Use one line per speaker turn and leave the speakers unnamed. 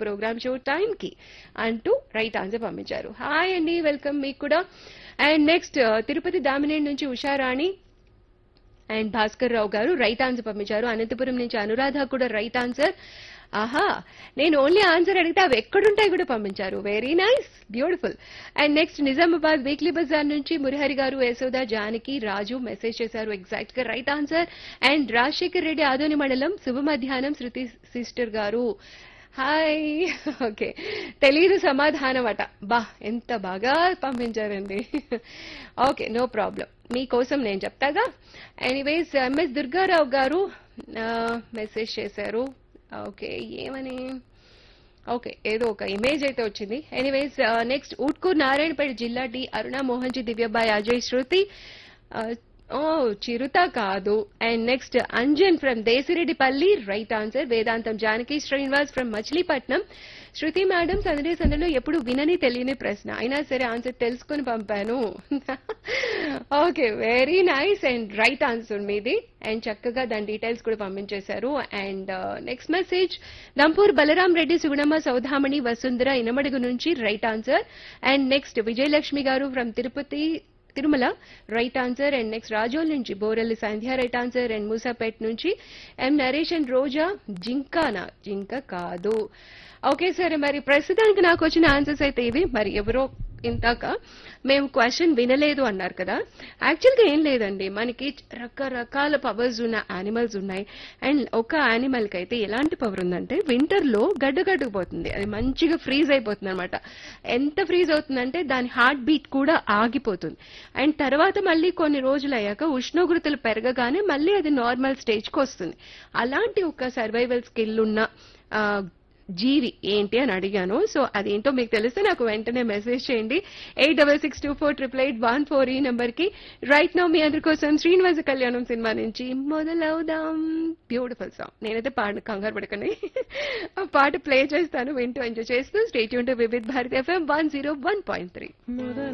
programme show time కి అంటూ right answer పంపించారు హాయ్ అండి వెల్కమ్ మీకు కూడా అండ్ నెక్స్ట్ తిరుపతి దామినేని నుంచి ఉషారాణి అండ్ భాస్కర్ రావు గారు రైట్ ఆన్సర్ పంపించారు అనంతపురం నుంచి అనురాధ కూడా రైట్ ఆన్సర్ ఆహా నేను ఓన్లీ ఆన్సర్ అడిగితే అవి ఎక్కడుంటాయి కూడా పంపించారు very nice beautiful and next Nizamabad weekly bazaar నుంచి మురిహరి గారు యశోద జానకి రాజు మెసేజ్ చేశారు ఎగ్జాక్ట్ గా right answer and Rajasekhar Reddy Adoni మండలం శుభ మధ్యాహ్నం Shruti sister garu hi okay తెలీదు సమాధానం అట బా ఎంత బాగా పంపించారండి ఓకే నో ప్రాబ్లం మీకోసం నేను చెప్తాగా ఎనీవేస్ ఎంఎస్ దుర్గారావు గారు మెసేజ్ చేశారు ఓకే ఏమని ఓకే ఏదో ఒక ఇమేజ్ అయితే వచ్చింది ఎనీవేస్ నెక్స్ట్ ఊట్కూర్ నారాయణపేట జిల్లా డి అరుణ మోహన్జీ దివ్యబాయ్ అజయ్ శృతి ఓ చిరుత కాదు and next Anjan from Desireddipalli right answer Vedantam Janaki Srinivas from Machilipatnam Shruti madam సందడి సందడిలో ఎప్పుడు వినని తెలియని ప్రశ్న అయినా సరే ఆన్సర్ తెలుసుకుని పంపాను okay very nice and right answer మీది అండ్ చక్కగా దాని డీటెయిల్స్ కూడా పంపించేశారు and next message Dampur Balaram Reddy Sugunamma Soudhamani Vasundhara Inamadugu నుంచి right answer and next Vijayalakshmi garu from Tirupati Tirumala right answer and next Rajol నుంచి Borelli Sandhya right answer and Musapet నుంచి ఎం నరేష్ అండ్ రోజా జింకానా జింక కాదు ఓకే సరే మరి ప్రస్తుతానికి నాకు వచ్చిన ఆన్సర్స్ అయితే ఇవి మరి ఎవరో ఇంతాక మేము క్వశ్చన్ వినలేదు అన్నారు కదా యాక్చువల్గా ఏం లేదండి మనకి రకరకాల పవర్స్ ఉన్న యానిమల్స్ ఉన్నాయి అండ్ ఒక యానిమల్ కి అయితే ఎలాంటి పవర్ ఉందంటే వింటర్ లో గడ్డగడ్డుకుపోతుంది అది మంచిగా ఫ్రీజ్ అయిపోతుంది అనమాట ఎంత ఫ్రీజ్ అవుతుందంటే దాని హార్ట్ బీట్ కూడా ఆగిపోతుంది అండ్ తర్వాత మళ్ళీ కొన్ని రోజులు అయ్యాక ఉష్ణోగ్రతలు పెరగగానే మళ్ళీ అది నార్మల్ స్టేజ్కి వస్తుంది అలాంటి ఒక సర్వైవల్ స్కిల్ ఉన్న ఆ, జీవి ఏంటి అని అడిగాను సో అదేంటో మీకు తెలిస్తే నాకు వెంటనే మెసేజ్ చేయండి eight double six two four triple eight one four ఈ నెంబర్ కి రైట్ నౌ మీ అందరి కోసం శ్రీనివాస కళ్యాణం సినిమా నుంచి మొదలవుదాం బ్యూటిఫుల్ సాంగ్ నేనైతే పాట కంగారు పడకండి ఆ పాట ప్లే చేస్తాను వింటూ ఎంజాయ్ చేస్తూ స్టేట్ యూన్ to Vividh Bharati FM one zero one point three